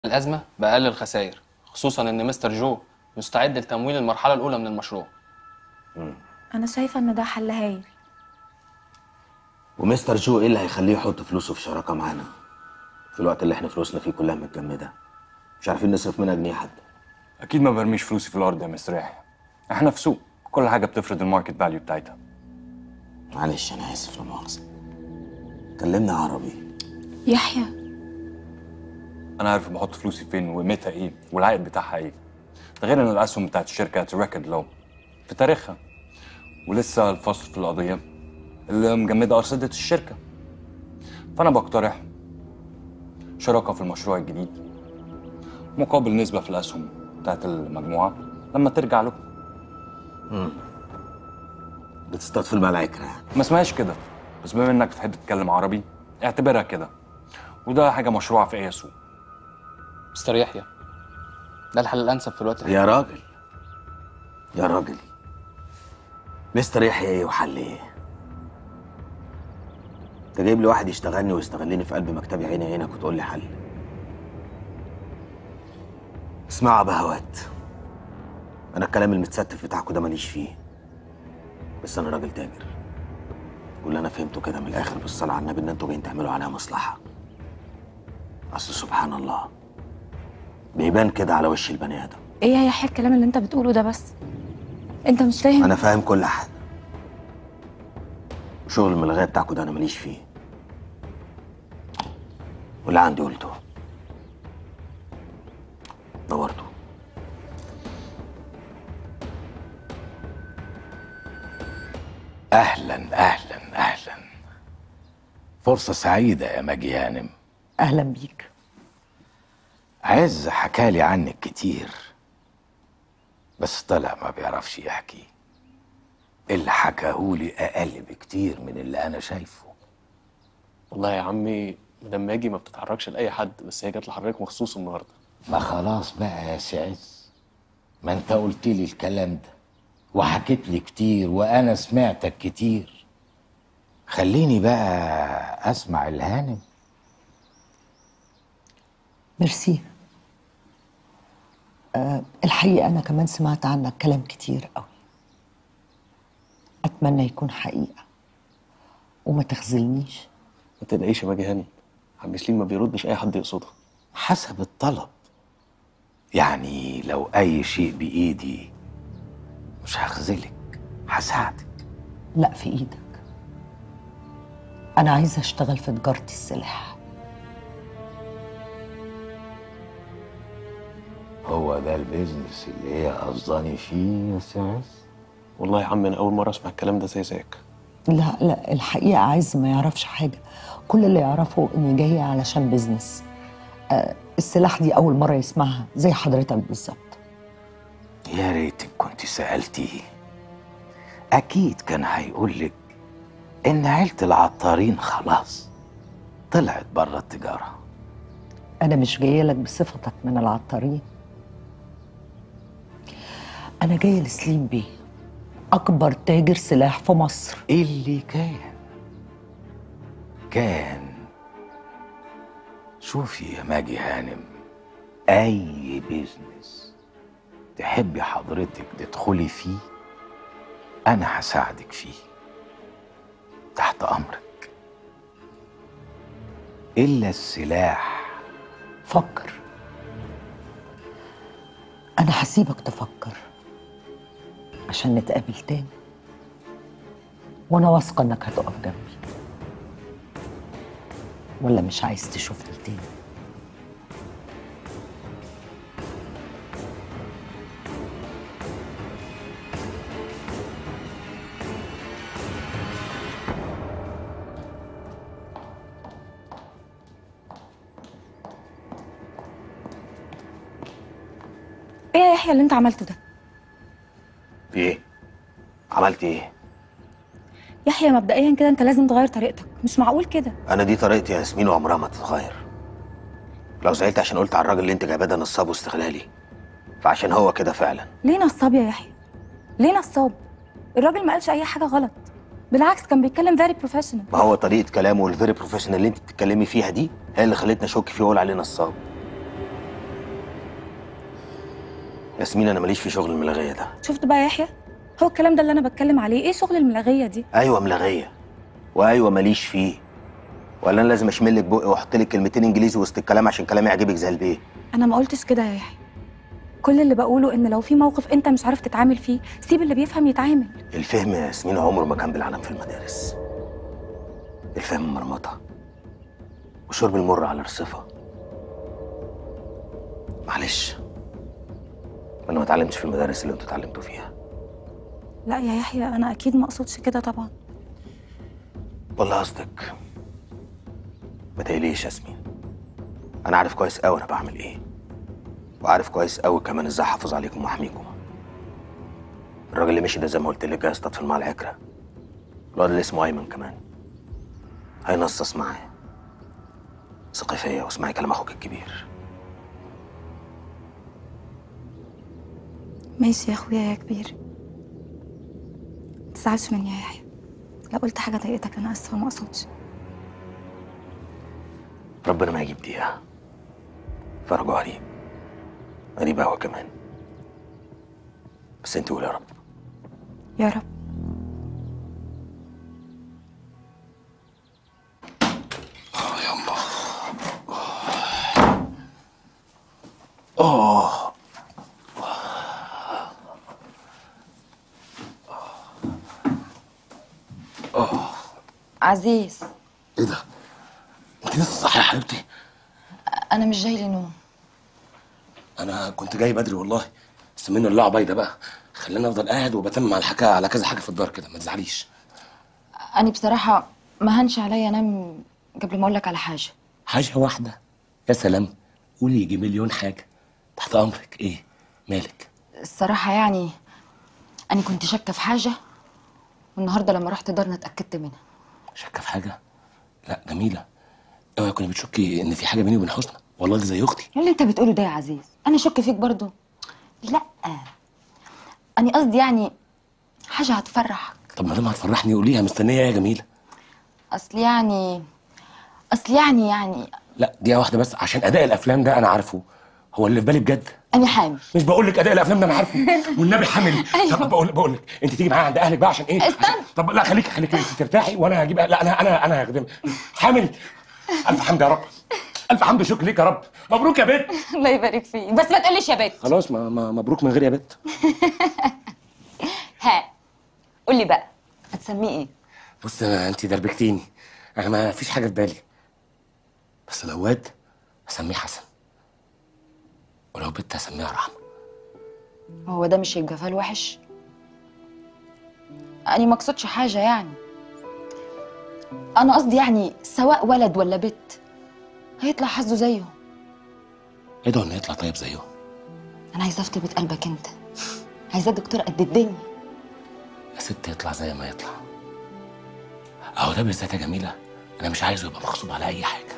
الأزمة بأقل الخسائر خصوصا إن مستر جو مستعد لتمويل المرحلة الأولى من المشروع انا شايفه ان ده حل هايل ومستر جو ايه اللي هيخليه يحط فلوسه في شراكه معانا في الوقت اللي احنا فلوسنا فيه كلها متجمده مش عارفين نصرف منها جنيه حتى اكيد ما برميش فلوسي في الارض يا مستر يحيى احنا في سوق كل حاجه بتفرض الماركت فاليو بتاعتها معلش انا اسف لا مؤاخذه كلمنا عربي يحيى انا عارف بحط فلوسي فين وقيمتها ايه والعائد بتاعها ايه ده غير ان الاسهم بتاعت الشركه ريكورد لو في تاريخها ولسه الفصل في القضيه اللي مجمده ارصده الشركه فانا بقترح شراكه في المشروع الجديد مقابل نسبه في الاسهم بتاعت المجموعه لما ترجع له بتصطاد في الملاعكرة يعني ما اسمهاش كده بس بما انك بتحب تتكلم عربي اعتبرها كده وده حاجه مشروعه في اي سوق مستر يحيى ده الحل الأنسب في الوقت الحالي يا راجل يا راجل مستر يحيى ايه وحل ايه انت جايب لي واحد يشتغلني ويستغلني في قلب مكتبي عيني عينك وتقول لي حل اسمعوا يا بهوات انا الكلام المتستف بتاعكوا ده ماليش فيه بس انا راجل تاجر واللي انا فهمته كده من الاخر بالصلاه على النبي ان انتوا جايين تعملوا عليها مصلحه اصل سبحان الله بيبان كده على وش البني ادم ايه يا يحيى الكلام اللي انت بتقوله ده بس انت مش فاهم انا فاهم كل حاجه شغل الملغيه بتاعكوا ده انا ماليش فيه واللي عندي قلته دورته اهلا اهلا اهلا فرصه سعيده يا ماجي هانم اهلا بيك عز حكالي عنك كتير بس طلع ما بيعرفش يحكي اللي حكاهولي اقل بكتير من اللي انا شايفه والله يا عمي مدام ماجي ما بتتحركش لاي حد بس هي جت لحضرتك مخصوص النهارده ما خلاص بقى يا سعز ما انت قلت لي الكلام ده وحكيت لي كتير وانا سمعتك كتير خليني بقى اسمع الهانم ميرسي أه الحقيقة أنا كمان سمعت عنك كلام كتير قوي أتمنى يكون حقيقة وما تخذلنيش ما تقلقيش يا ماجي هانم عم سليم ما بيردش اي حد يقصدها حسب الطلب يعني لو اي شيء بايدي مش هخذلك هساعدك لا في إيدك أنا عايزة أشتغل في تجارة السلاح هو ده البيزنس اللي هي قصداني فيه يا سعز والله يا عم انا اول مره اسمع الكلام ده زي زيك لا لا الحقيقة عايز ما يعرفش حاجة كل اللي يعرفه إني جاية علشان بيزنس أه السلاح دي أول مرة يسمعها زي حضرتك بالظبط يا ريتك كنت سألتيه أكيد كان هيقولك إن عيلة العطارين خلاص طلعت بره التجارة أنا مش جاية لك بصفتك من العطارين أنا جاية لسليم بيه أكبر تاجر سلاح في مصر اللي كان كان شوفي يا ماجي هانم أي بيزنس تحبي حضرتك تدخلي فيه أنا هساعدك فيه تحت أمرك إلا السلاح فكر أنا هسيبك تفكر عشان نتقابل تاني وأنا واثقة إنك هتقف جنبي ولا مش عايز تشوفني تاني ايه يا يحيى اللي انت عملته ده في ايه عملت ايه يحيى مبدئيا كده انت لازم تغير طريقتك مش معقول كده انا دي طريقتي يا ياسمين وعمرها ما تتغير لو زعلت عشان قلت على الراجل اللي انت جايباه ده نصاب واستغلالي فعشان هو كده فعلا ليه نصاب يا يحيى ليه نصاب الراجل ما قالش اي حاجه غلط بالعكس كان بيتكلم فيري بروفيشنال ما هو طريقه كلامه والفيري بروفيشنال اللي انت بتتكلمي فيها دي هي اللي خلتني اشك فيه واقول عليه نصاب ياسمين انا ماليش في شغل الملغيه ده شفت بقى يا يحيى هو الكلام ده اللي انا بتكلم عليه ايه شغل الملغيه دي ايوه ملغيه وايوه ماليش فيه ولا انا لازم اشمل لك بقي واحط لك كلمتين انجليزي وسط الكلام عشان كلامي يعجبك زي البيه انا ما قلتش كده يا يحيى كل اللي بقوله ان لو في موقف انت مش عارف تتعامل فيه سيب اللي بيفهم يتعامل الفهم يا ياسمين عمره ما كان بالعالم في المدارس الفهم مرمطه وشرب المر على الرصفه معلش انا ما اتعلمتش في المدارس اللي انتوا اتعلمتوا فيها لا يا يحيى انا اكيد ما اقصدش كده طبعا والله قصدك ما تقليش ياسمين انا عارف كويس قوي انا بعمل ايه وعارف كويس قوي كمان ازاي احافظ عليكم واحميكم الراجل اللي مشي ده زي ما قلت لك جاي يصطاد في الماء العكره الواد اللي اسمه ايمن كمان هينصص معاه ثقي فيا واسمعي كلام اخوك الكبير ماشي يا اخويا يا كبير متزعلش مني يا يحيى لو قلت حاجه ضايقتك انا اسفه ما اقصدش ربنا ما يجيب دقيقه فرجه قريب قريب قوي كمان بس انت قول يا رب يا رب عزيز ايه ده؟ انت لسه صاحيه يا حبيبتي؟ انا مش جاي لي نوم انا كنت جاي بدري والله بس منه اللعبه بايده بقى خليني افضل قاعد وبتم على الحكايه على كذا حاجه في الدار كده ما تزعليش انا بصراحه ما هنش عليا انام قبل ما اقول لك على حاجه حاجه واحده يا سلام قولي يجي مليون حاجه تحت امرك ايه مالك الصراحه يعني انا كنت شاكه في حاجه والنهارده لما رحت دارنا اتاكدت منها شاكه في حاجه لا جميله اوعي كنت بتشكي ان في حاجه بيني وبين حسنى والله دي زي اختي إيه اللي انت بتقوله ده يا عزيز انا شك فيك برضو لا انا قصدي يعني حاجه هتفرحك طب ما دام هتفرحني قوليها مستنيه إيه يا جميله اصل يعني اصل يعني يعني لا دقيقه واحده بس عشان اداء الافلام ده انا عارفه هو اللي في بالي بجد انا حامل مش بقول لك اداء الافلام ده انا عارفه والنبي حامل طب بقول بقول لك انت تيجي معايا عند اهلك بقى عشان ايه استنى. عشان... طب لا خليك خليك انت ترتاحي وانا هجيب لا انا انا انا هخدمك حامل الف حمد يا رب الف حمد وشكر ليك يا رب مبروك يا بنت الله يبارك فيك بس ما تقوليش يا بت خلاص ما ما مبروك من غير يا بنت ها قول لي بقى هتسميه ايه بص انا انت دربكتيني انا ما فيش حاجه في بالي بس لو واد هسميه حسن ولو بنت هسميها رحمه هو ده مش هيبقى فال وحش انا ما اقصدش حاجه يعني انا قصدي يعني سواء ولد ولا بت هيطلع حظه زيه ايه ده انه يطلع طيب زيه انا عايزاه في طيبه قلبك انت عايزاه دكتور قد الدنيا يا ست يطلع زي ما يطلع اهو ده بالذات يا جميله انا مش عايزه يبقى مغصوب على اي حاجه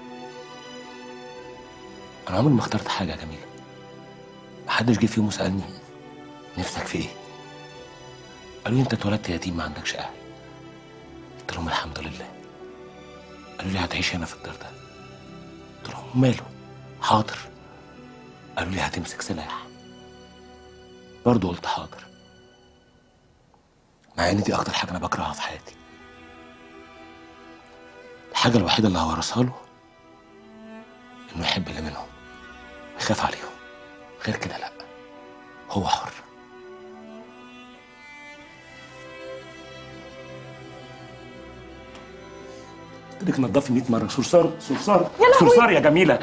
انا عمري ما اخترت حاجه يا جميله محدش جه في يوم وسالني نفسك في ايه قالوا لي انت اتولدت يتيم ما عندكش اهل قلت لهم الحمد لله قالوا لي هتعيش هنا في الدار ده قلت لهم ماله حاضر قالوا لي هتمسك سلاح برضه قلت حاضر مع ان دي اكتر حاجه انا بكرهها في حياتي الحاجه الوحيده اللي هورثها له انه يحب اللي منهم ويخاف عليهم غير كده لا هو حر قلت لك نضفي 100 مره صرصار صرصار صرصار يا جميله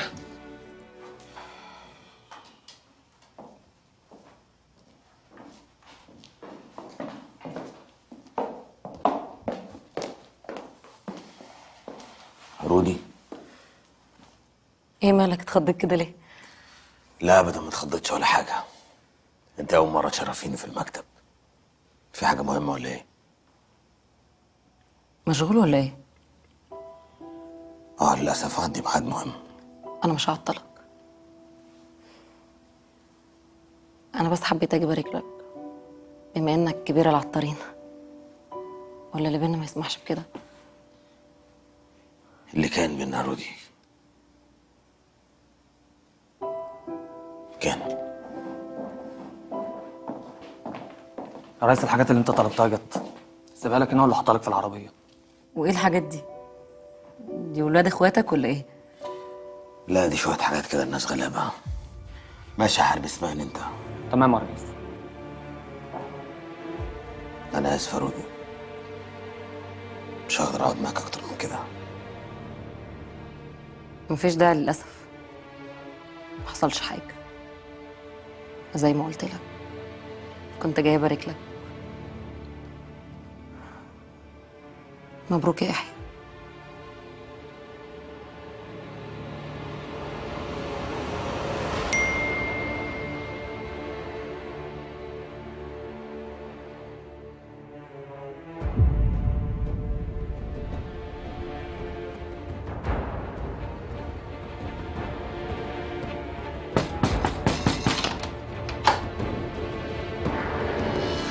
رودي ايه مالك اتخضيت كده ليه لا ابدا ما اتخضيتش ولا حاجه انت اول مره تشرفيني في المكتب في حاجه مهمه ولا ايه مشغول ولا ايه اه للاسف عندي ميعاد مهم انا مش هعطلك انا بس حبيت اجي ابارك لك بما انك كبير العطارين ولا اللي بينا ما يسمحش بكده اللي كان بينا رودي كان يا ريس الحاجات اللي انت طلبتها جت سيبها لك هنا ولا احطها لك في العربيه وايه الحاجات دي دي ولاد اخواتك ولا ايه لا دي شويه حاجات كده الناس غلابه ماشي يا حرب اسمعني انت تمام يا ريس انا اسف يا رودي مش هقدر اقعد معاك اكتر من كده مفيش داعي للاسف محصلش حاجه زي ما قلت لك كنت جايه ابارك لك مبروك يا يحيى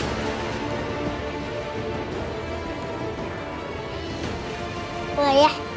رايح